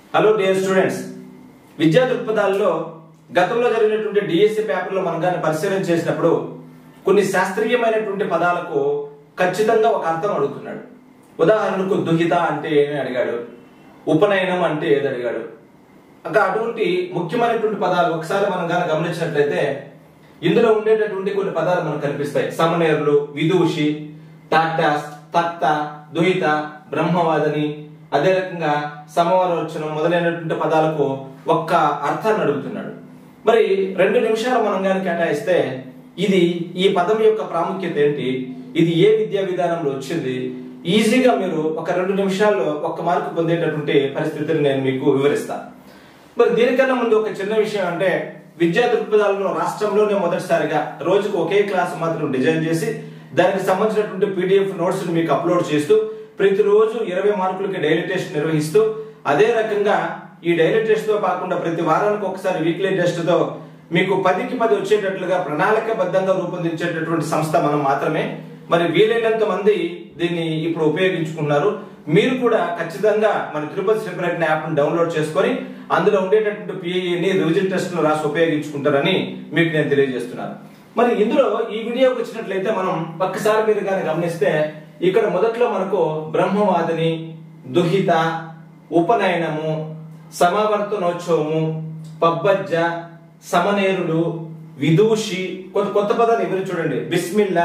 hello dear students విద్యా దృక్పథాల్లో గతంలో జరిగినటువంటి డిఎస్సి పేపర్లో మనం కానీ పరిశీలన చేసినప్పుడు కొన్ని శాస్త్రీయమైనటువంటి పదాలకు ఖచ్చితంగా ఒక అర్థం అడుగుతున్నాడు ఉదాహరణకు దుహిత అంటే ఏమి అడిగాడు ఉపనయనం అంటే ఏది అడిగాడు ఇంకా అటువంటి ముఖ్యమైనటువంటి పదాలు ఒకసారి మనం కానీ గమనించినట్లయితే ఇందులో ఉండేటటువంటి కొన్ని పదాలు మనకు కనిపిస్తాయి సమనేరులు విదూషి టాటాస్ తక్త దుహిత బ్రహ్మవాదని అదే రకంగా సమవరోచనం మొదలైనటువంటి పదాలకు ఒక్క అర్థాన్ని అడుగుతున్నాడు మరి రెండు నిమిషాలు మనం కానీ కేటాయిస్తే ఇది ఈ పదం యొక్క ప్రాముఖ్యత ఏంటి ఇది ఏ విద్యా విధానంలో వచ్చింది ఈజీగా మీరు ఒక రెండు నిమిషాల్లో ఒక్క మార్కు పొందేటటువంటి పరిస్థితిని నేను మీకు వివరిస్తాను మరి దీనికన్నా ముందు ఒక చిన్న విషయం అంటే విద్యా దృక్పథాలను రాష్ట్రంలోనే మొదటిసారిగా రోజుకు ఒకే క్లాస్ మాత్రం డిజైన్ చేసి దానికి సంబంధించినటువంటి పీడిఎఫ్ నోట్స్ మీకు అప్లోడ్ చేస్తూ ప్రతిరోజు ఇరవై మార్కులకి డైలీ టెస్ట్ నిర్వహిస్తూ అదే రకంగా ఈ డైలీ టెస్ట్ తో కాకుండా ప్రతి వారానికి ఒకసారి వీక్లీ టెస్ట్ తో మీకు పదికి పది వచ్చేటట్లుగా ప్రణాళికబద్ధంగా రూపొందించేటటువంటి సంస్థ మనం మాత్రమే మరి వీలైనంత మంది దీన్ని ఇప్పుడు ఉపయోగించుకున్నారు మీరు కూడా ఖచ్చితంగా మన తిరుపతి సెపరేట్ యాప్ డౌన్లోడ్ చేసుకొని అందులో ఉండేటటువంటి పిఐని రివిజన్ టెస్ట్ రాసి ఉపయోగించుకుంటారని మీకు నేను తెలియజేస్తున్నాను మరి ఇందులో ఈ వీడియోకి వచ్చినట్లయితే మనం ఒక్కసారి మీరు కానీ గమనిస్తే ఇక్కడ మొదట్లో మనకు బ్రహ్మవాదిని దుహిత ఉపనయనము సమావర్తనోత్సవము పబ్బజ్జ సమనేరుడు విదూషి కొత్త కొత్త పదాలు ఎవరు చూడండి బిస్మిల్లా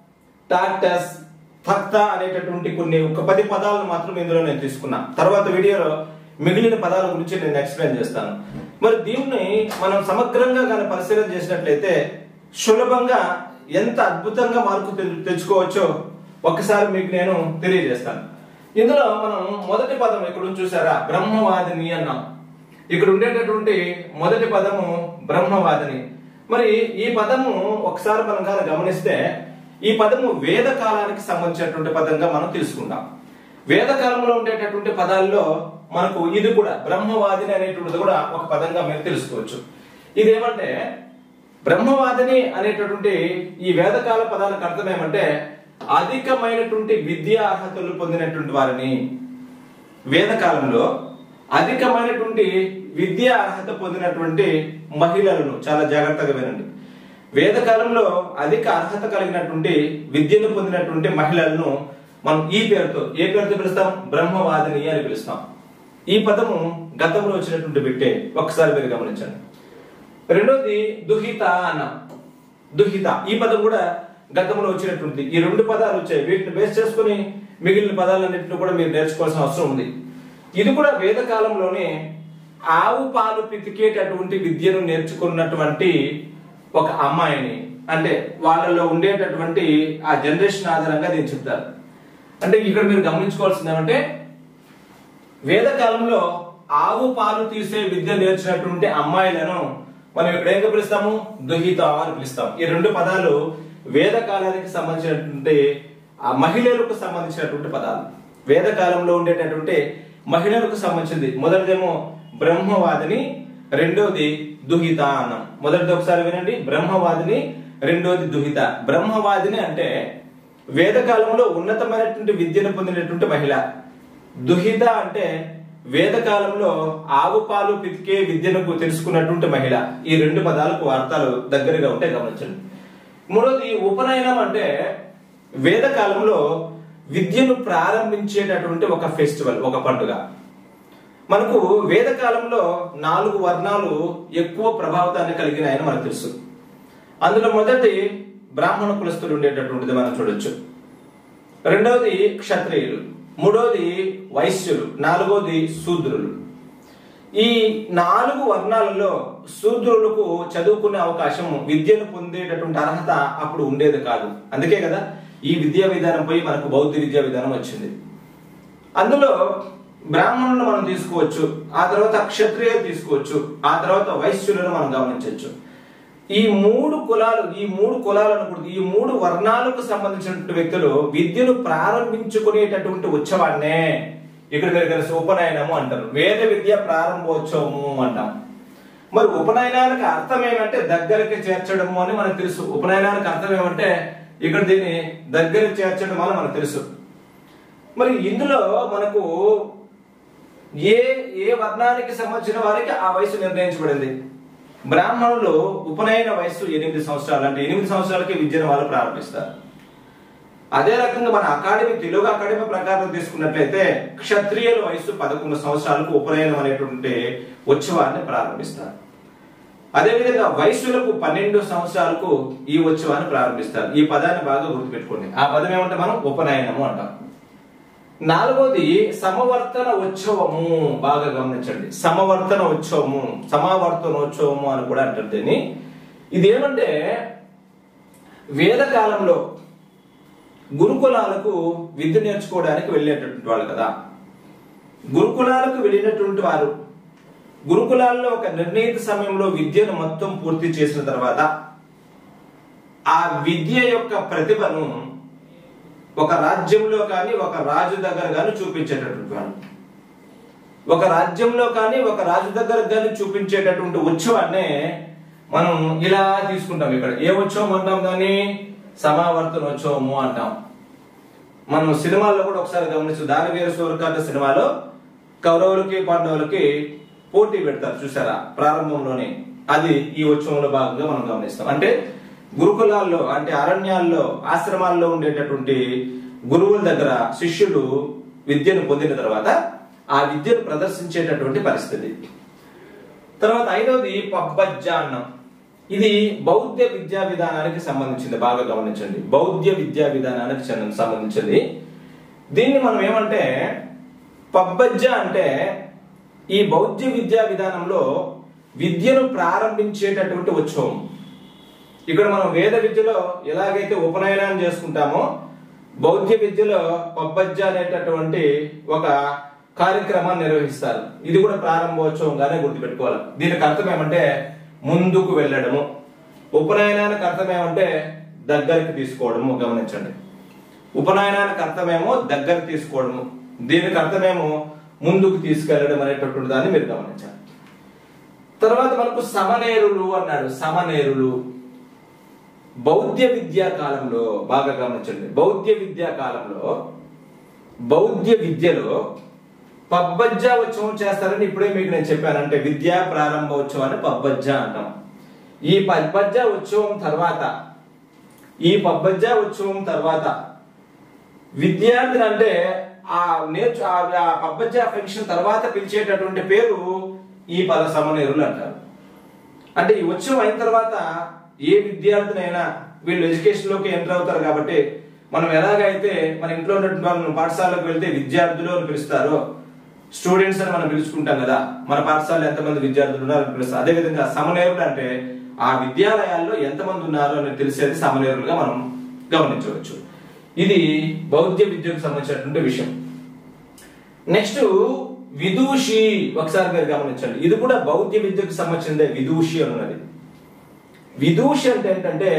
టాక్టస్ ఫక్త అనేటటువంటి కొన్ని ఒక పది పదాలను మాత్రం ఇందులో నేను తీసుకున్నా తర్వాత వీడియోలో మిగిలిన పదాల గురించి నేను ఎక్స్ప్లెయిన్ చేస్తాను మరి దీన్ని మనం సమగ్రంగా కానీ పరిశీలన చేసినట్లయితే సులభంగా ఎంత అద్భుతంగా మార్పు తె- తెచ్చుకోవచ్చో ఒక్కసారి మీకు నేను తెలియజేస్తాను ఇందులో మనం మొదటి పదం ఇక్కడ ఉంది చూసారా బ్రహ్మవాదిని అన్నాం ఇక్కడ ఉండేటటువంటి మొదటి పదము బ్రహ్మవాదిని మరి ఈ పదము ఒకసారి మనం కానీ గమనిస్తే ఈ పదము వేద కాలానికి సంబంధించినటువంటి పదంగా మనం తీసుకుందాం వేద కాలంలో ఉండేటటువంటి పదాల్లో మనకు ఇది కూడా బ్రహ్మవాదిని అనేటువంటిది కూడా ఒక పదంగా మీరు తెలుసుకోవచ్చు ఇదేమంటే బ్రహ్మవాదిని అనేటటువంటి ఈ వేదకాల పదాలకు అర్థం ఏమంటే అధికమైనటువంటి విద్యా అర్హతలు పొందినటువంటి వారిని వేదకాలంలో అధికమైనటువంటి విద్యా అర్హత పొందినటువంటి మహిళలను చాలా జాగ్రత్తగా వినండి వేదకాలంలో అధిక అర్హత కలిగినటువంటి విద్యను పొందినటువంటి మహిళలను మనం ఈ పేరుతో ఏ పేరుతో పిలుస్తాం బ్రహ్మవాదిని అని పిలుస్తాం ఈ పదము గతంలో వచ్చినటువంటి బిట్టే ఒకసారి మీరు గమనించండి రెండోది దుహిత అన్న దుహిత ఈ పదం కూడా గతంలో వచ్చినటువంటి ఈ రెండు పదాలు వచ్చాయి వీటిని బేస్ చేసుకుని మిగిలిన పదాలన్నింటిని కూడా మీరు నేర్చుకోవాల్సిన అవసరం ఉంది ఇది కూడా వేద కాలంలోనే ఆవు పాలు పితికేటటువంటి విద్యను నేర్చుకున్నటువంటి ఒక అమ్మాయిని అంటే వాళ్ళలో ఉండేటటువంటి ఆ జనరేషన్ ఆధారంగా దీన్ని చెప్తారు అంటే ఇక్కడ మీరు గమనించుకోవాల్సింది ఏమంటే వేదకాలంలో ఆవు పాలు తీసే విద్య నేర్చినటువంటి అమ్మాయిలను మనం ఇక్కడ ఏం పిలుస్తాము దుహిత అని పిలుస్తాం ఈ రెండు పదాలు వేదకాలానికి సంబంధించినటువంటి ఆ మహిళలకు సంబంధించినటువంటి పదాలు వేదకాలంలో ఉండేటటువంటి మహిళలకు సంబంధించింది మొదటిదేమో బ్రహ్మవాదిని రెండోది దుహిత అన్నాం మొదటిది ఒకసారి వినండి బ్రహ్మవాదిని రెండోది దుహిత బ్రహ్మవాదిని అంటే వేదకాలంలో ఉన్నతమైనటువంటి విద్యను పొందినటువంటి మహిళ దుహిత అంటే వేదకాలంలో ఆవు పాలు పితికే విద్యను తెలుసుకున్నటువంటి మహిళ ఈ రెండు పదాలకు అర్థాలు దగ్గరగా ఉంటే గమనించండి మూడోది ఉపనయనం అంటే వేదకాలంలో విద్యను ప్రారంభించేటటువంటి ఒక ఫెస్టివల్ ఒక పండుగ మనకు వేదకాలంలో నాలుగు వర్ణాలు ఎక్కువ ప్రభావితాన్ని కలిగినాయని మనకు తెలుసు అందులో మొదటి బ్రాహ్మణ కులస్తులు ఉండేటటువంటిది మనం చూడొచ్చు రెండవది క్షత్రియులు మూడోది వైశ్యులు నాలుగోది శూద్రులు ఈ నాలుగు వర్ణాలలో శూద్రులకు చదువుకునే అవకాశం విద్యను పొందేటటువంటి అర్హత అప్పుడు ఉండేది కాదు అందుకే కదా ఈ విద్యా విధానంపై మనకు బౌద్ధ విద్యా విధానం వచ్చింది అందులో బ్రాహ్మణులను మనం తీసుకోవచ్చు ఆ తర్వాత క్షత్రియులు తీసుకోవచ్చు ఆ తర్వాత వైశ్యులను మనం గమనించవచ్చు ఈ మూడు కులాలు ఈ మూడు కులాలను కూడా ఈ మూడు వర్ణాలకు సంబంధించినటువంటి వ్యక్తులు విద్యను ప్రారంభించుకునేటటువంటి ఉత్సవాన్నే ఇక్కడ మీరు కలిసి ఉపనయనము అంటారు వేద విద్య ప్రారంభోత్సవము అంటాం మరి ఉపనయనానికి అర్థం ఏమంటే దగ్గరికి చేర్చడము అని మనకు తెలుసు ఉపనయనానికి అర్థం ఏమంటే ఇక్కడ దీన్ని దగ్గరికి చేర్చడం అని మనకు తెలుసు మరి ఇందులో మనకు ఏ ఏ వర్ణానికి సంబంధించిన వారికి ఆ వయసు నిర్ణయించబడింది బ్రాహ్మణులు ఉపనయన వయసు ఎనిమిది సంవత్సరాలు అంటే ఎనిమిది సంవత్సరాలకి విద్యను వాళ్ళు ప్రారంభిస్తారు అదే రకంగా మన అకాడమీ తెలుగు అకాడమీ ప్రకారం తీసుకున్నట్లయితే క్షత్రియుల వయసు పదకొండు సంవత్సరాలకు ఉపనయనం అనేటువంటి ఉత్సవాన్ని ప్రారంభిస్తారు అదేవిధంగా వయసులకు పన్నెండు సంవత్సరాలకు ఈ ఉత్సవాన్ని ప్రారంభిస్తారు ఈ పదాన్ని బాగా గుర్తుపెట్టుకోండి ఆ పదం ఏమంటే మనం ఉపనయనము అంటాం నాలుగోది సమవర్తన ఉత్సవము బాగా గమనించండి సమవర్తన ఉత్సవము సమావర్తనోత్సవము అని కూడా అంటారు దీన్ని ఇదేమంటే వేద కాలంలో గురుకులాలకు విద్య నేర్చుకోవడానికి వెళ్ళేటటువంటి వాళ్ళు కదా గురుకులాలకు వెళ్ళినటువంటి వారు గురుకులాల్లో ఒక నిర్ణీత సమయంలో విద్యను మొత్తం పూర్తి చేసిన తర్వాత ఆ విద్య యొక్క ప్రతిభను ఒక రాజ్యంలో కానీ ఒక రాజు దగ్గర కానీ చూపించేటటువంటి వాడు ఒక రాజ్యంలో కానీ ఒక రాజు దగ్గర కానీ చూపించేటటువంటి ఉత్సవాన్నే మనం ఇలా తీసుకుంటాం ఇక్కడ ఏ ఉత్సవం అంటాం దాన్ని సమావర్తనోత్సవము అంటాం మనం సినిమాల్లో కూడా ఒకసారి గమనించు దానవీర సూరకాంత సినిమాలో కౌరవులకి పాండవులకి పోటీ పెడతారు చూసారా ప్రారంభంలోనే అది ఈ ఉత్సవంలో భాగంగా మనం గమనిస్తాం అంటే గురుకులాల్లో అంటే అరణ్యాల్లో ఆశ్రమాల్లో ఉండేటటువంటి గురువుల దగ్గర శిష్యులు విద్యను పొందిన తర్వాత ఆ విద్యను ప్రదర్శించేటటువంటి పరిస్థితి తర్వాత ఐదవది పబ్బజ్జ అన్నం ఇది బౌద్ధ విద్యా విధానానికి సంబంధించింది బాగా గమనించండి బౌద్ధ విద్యా విధానానికి చెందిన- సంబంధించింది దీన్ని మనం ఏమంటే పబ్బజ్జ అంటే ఈ బౌద్ధ విద్యా విధానంలో విద్యను ప్రారంభించేటటువంటి ఉత్సవం ఇక్కడ మనం వేద విద్యలో ఎలాగైతే ఉపనయనం చేసుకుంటామో బౌద్ధ విద్యలో పబ్బజ్జ అనేటటువంటి ఒక కార్యక్రమాన్ని నిర్వహిస్తారు ఇది కూడా ప్రారంభోత్సవంగానే గుర్తుపెట్టుకోవాలి దీనికి అర్థం ఏమంటే ముందుకు వెళ్ళడము ఉపనయనానికి అర్థం ఏమంటే దగ్గరికి తీసుకోవడము గమనించండి ఉపనయనానికి అర్థమేమో దగ్గర తీసుకోవడము దీనికి అర్థమేమో ముందుకు తీసుకెళ్లడం అనేటటువంటి దాన్ని మీరు గమనించాలి తర్వాత మనకు సమనేరులు అన్నాడు సమనేరులు బౌద్ధ విద్యా కాలంలో బాగా గమనించండి బౌద్ధ విద్యా కాలంలో బౌద్ధ విద్యలో పబ్బజ్జ ఉత్సవం చేస్తారని ఇప్పుడే మీకు నేను చెప్పాను అంటే విద్యా ప్రారంభోత్సవాన్ని పబ్బజ్జ అంటాం ఈ పబ్బజ్జ ఉత్సవం తర్వాత ఈ పబ్బజ్జ ఉత్సవం తర్వాత విద్యార్థిని అంటే ఆ నేర్చు ఆ ఆ పబ్బజ్జ ఫంక్షన్ తర్వాత పిలిచేటటువంటి పేరు ఈ పద సమనేరులు అంటారు అంటే ఈ ఉత్సవం అయిన తర్వాత ఏ విద్యార్థినైనా వీళ్ళు ఎడ్యుకేషన్ లోకి ఎంటర్ అవుతారు కాబట్టి మనం ఎలాగైతే మన ఇంట్లో ఉన్నటువంటి వాళ్ళని పాఠశాలకు వెళ్తే విద్యార్థులు అని పిలుస్తారో స్టూడెంట్స్ అని మనం పిలుచుకుంటాం కదా మన పాఠశాలలో ఎంతమంది విద్యార్థులు ఉన్నారు అని పిలుస్తాం అదే విధంగా సమనేరులు అంటే ఆ విద్యాలయాల్లో ఎంతమంది ఉన్నారు అని తెలిసేది సమనేరులుగా మనం గమనించవచ్చు ఇది బౌద్ధ విద్యకు సంబంధించినటువంటి విషయం నెక్స్ట్ విదూషి ఒకసారి మీరు గమనించండి ఇది కూడా బౌద్ధ విద్యకు సంబంధించిందే విదూషి అని ఉన్నది విదూషి అంటే ఏంటంటే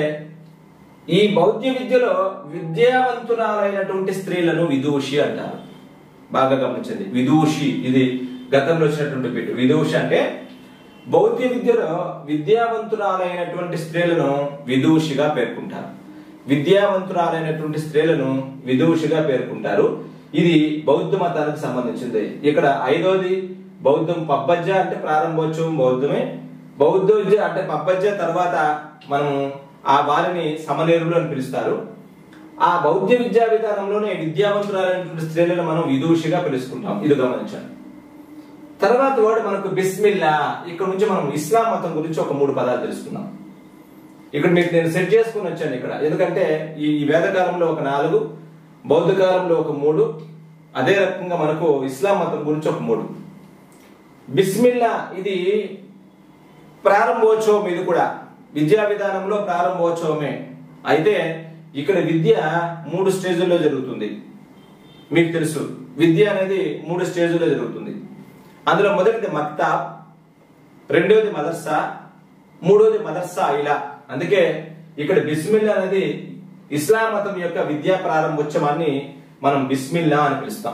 ఈ బౌద్ధ విద్యలో విద్యావంతురాలైనటువంటి స్త్రీలను విదూషి అంటారు బాగా గమనించండి విదూషి ఇది గతంలో వచ్చినటువంటి బిట్ విదూషి అంటే బౌద్ధ విద్యలో విద్యావంతురాలైనటువంటి స్త్రీలను విదూషిగా పేర్కొంటారు విద్యావంతురాలైనటువంటి స్త్రీలను విదూషిగా పేర్కొంటారు ఇది బౌద్ధ మతానికి సంబంధించింది ఇక్కడ ఐదోది బౌద్ధం పబ్బజ్జ అంటే ప్రారంభోత్సవం బౌద్ధమే బౌద్ధ విద్య అంటే పబ్బజ్జ తర్వాత మనం ఆ వారిని సమనేరులు అని పిలుస్తారు ఆ బౌద్ధ విద్యా విధానంలోనే విద్యావంతురాలైనటువంటి స్త్రీలను మనం విదూషిగా పిలుచుకుంటాం ఇది గమనించండి తర్వాత వాడు మనకు బిస్మిల్లా ఇక్కడ నుంచి మనం ఇస్లాం మతం గురించి ఒక మూడు పదాలు తెలుసుకుందాం ఇక్కడ మీకు నేను సెట్ చేసుకుని వచ్చాను ఇక్కడ ఎందుకంటే ఈ ఈ వేదకాలంలో ఒక నాలుగు బౌద్ధ కాలంలో ఒక మూడు అదే రకంగా మనకు ఇస్లాం మతం గురించి ఒక మూడు బిస్మిల్లా ఇది ప్రారంభోత్సవం ఇది కూడా విద్యా విధానంలో ప్రారంభోత్సవమే అయితే ఇక్కడ విద్య మూడు స్టేజుల్లో జరుగుతుంది మీకు తెలుసు విద్య అనేది మూడు స్టేజుల్లో జరుగుతుంది అందులో మొదటిది మక్తాబ్ రెండోది మదర్సా మూడోది మదర్సా ఇలా అందుకే ఇక్కడ బిస్మిల్లా అనేది ఇస్లాం మతం యొక్క విద్యా ప్రారంభోత్సవాన్ని మనం బిస్మిల్లా అని పిలుస్తాం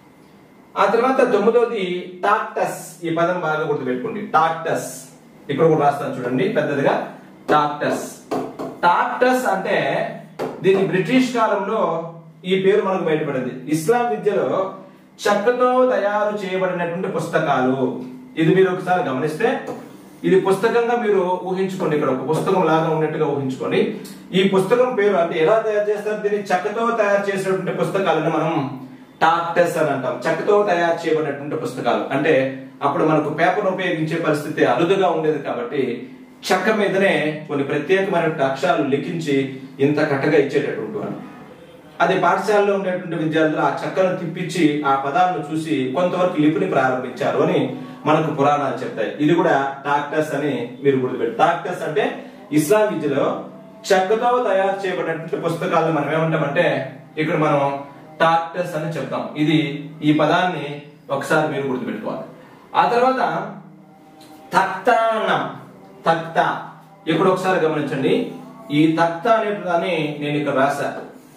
ఆ తర్వాత తొమ్మిదోది టాక్టస్ ఈ పదం బాగా గుర్తుపెట్టుకోండి టాక్టస్ ఇక్కడ కూడా రాస్తాను చూడండి పెద్దదిగా టాక్టస్ టాక్టస్ అంటే దీని బ్రిటిష్ కాలంలో ఈ పేరు మనకు బయటపడింది ఇస్లాం విద్యలో చెక్కతో తయారు చేయబడినటువంటి పుస్తకాలు ఇది మీరు ఒకసారి గమనిస్తే ఇది పుస్తకంగా మీరు ఊహించుకోండి ఇక్కడ ఒక పుస్తకం లాగా ఉన్నట్టుగా ఊహించుకోండి ఈ పుస్తకం పేరు అంటే ఎలా తయారు చేస్తారు దీన్ని చెక్కతో తయారు చేసినటువంటి పుస్తకాలను మనం టాక్టెస్ అని అంటాం చెక్కతో తయారు చేయబడినటువంటి పుస్తకాలు అంటే అప్పుడు మనకు పేపర్ ఉపయోగించే పరిస్థితి అరుదుగా ఉండేది కాబట్టి చెక్క మీదనే కొన్ని ప్రత్యేకమైనటువంటి అక్షరాలు లిఖించి ఇంత కట్టగా ఇచ్చేటటువంటి వారు అది పాఠశాలలో ఉండేటువంటి విద్యార్థులు ఆ చక్కను తిప్పించి ఆ పదాలను చూసి కొంతవరకు లిపిని ప్రారంభించారు అని మనకు పురాణాలు చెప్తాయి ఇది కూడా టాక్టర్స్ అని మీరు గుర్తుపెట్టు టాక్టర్స్ అంటే ఇస్లాం విద్యలో చెక్కతో తయారు చేయబడినటువంటి పుస్తకాలను మనం ఏమంటామంటే ఇక్కడ మనం టాక్టర్స్ అని చెప్తాం ఇది ఈ పదాన్ని ఒకసారి మీరు గుర్తుపెట్టుకోవాలి ఆ తర్వాత తక్తా అన్నాం తక్తా ఇప్పుడు ఒకసారి గమనించండి ఈ తక్తా అనే దాన్ని నేను ఇక్కడ రాశా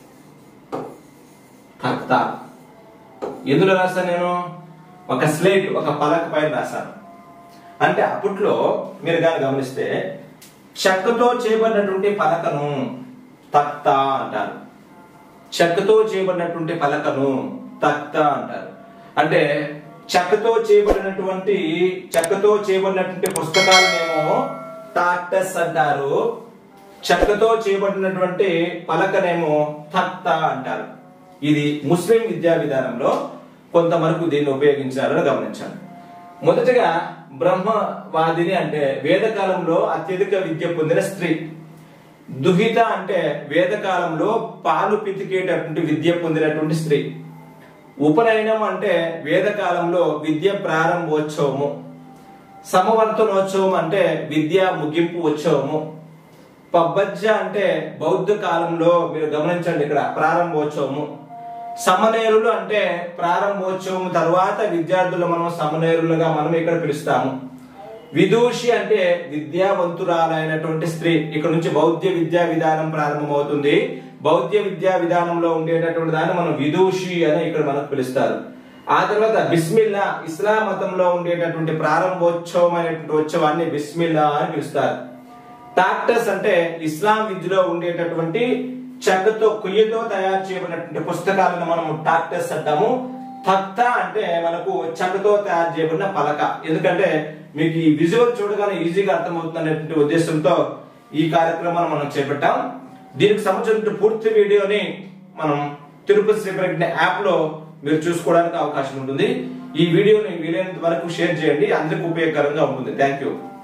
తక్తా ఎందులో రాశాను నేను ఒక స్లేట్ ఒక పలక పైన రాశాను అంటే అప్పట్లో మీరు కానీ గమనిస్తే చెక్కతో చేయబడినటువంటి పలకను తక్తా అంటారు చెక్కతో చేయబడినటువంటి పలకను తక్తా అంటారు అంటే చెక్కతో చేయబడినటువంటి చెక్కతో చేయబడినటువంటి పుస్తకాలనేమో టాక్టస్ అంటారు చెక్కతో చేయబడినటువంటి పలకనేమో తక్తా అంటారు ఇది ముస్లిం విద్యా విధానంలో కొంతవరకు దీన్ని ఉపయోగించాలని గమనించాలి మొదటగా బ్రహ్మవాదిని అంటే వేదకాలంలో అత్యధిక విద్య పొందిన స్త్రీ దుహిత అంటే వేదకాలంలో పాలు పితికేటటువంటి విద్య పొందినటువంటి స్త్రీ ఉపనయనం అంటే వేదకాలంలో విద్య ప్రారంభోత్సవము సమవర్తనోత్సవం అంటే విద్య ముగింపు ఉత్సవము పబ్బజ్జ అంటే బౌద్ధ కాలంలో మీరు గమనించండి ఇక్కడ ప్రారంభోత్సవము సమనేరులు అంటే ప్రారంభోత్సవం తర్వాత విద్యార్థులు మనం సమనేరులుగా మనం ఇక్కడ పిలుస్తాము విదూషి అంటే విద్యావంతురాలైనటువంటి స్త్రీ ఇక్కడ నుంచి బౌద్ధ విద్యా విధానం ప్రారంభమవుతుంది బౌద్ధ విద్యా విధానంలో ఉండేటటువంటి దాన్ని మనం విదూషి అని ఇక్కడ మనకు పిలుస్తారు ఆ తర్వాత బిస్మిల్లా ఇస్లాం మతంలో ఉండేటటువంటి ప్రారంభోత్సవం అనేటువంటి ఉత్సవాన్ని బిస్మిల్లా అని పిలుస్తారు టాక్టర్స్ అంటే ఇస్లాం విద్యలో ఉండేటటువంటి చెక్కతో కుయ్యతో తయారు చేయబడినటువంటి పుస్తకాలను మనం టాక్టర్స్ అంటాము తక్త అంటే మనకు చెక్కతో తయారు చేయబడిన పలక ఎందుకంటే మీకు ఈ విజువల్ చూడగానే ఈజీగా అర్థమవుతుంది అనేటువంటి ఉద్దేశంతో ఈ కార్యక్రమాన్ని మనం చేపట్టాం దీనికి సంబంధించిన పూర్తి వీడియోని మనం తిరుపతి శ్రీ ప్రజ్ఞ యాప్ లో మీరు చూసుకోవడానికి అవకాశం ఉంటుంది ఈ వీడియోని వీలైనంత వరకు షేర్ చేయండి అందరికి ఉపయోగకరంగా ఉంటుంది థ్యాంక్ యూ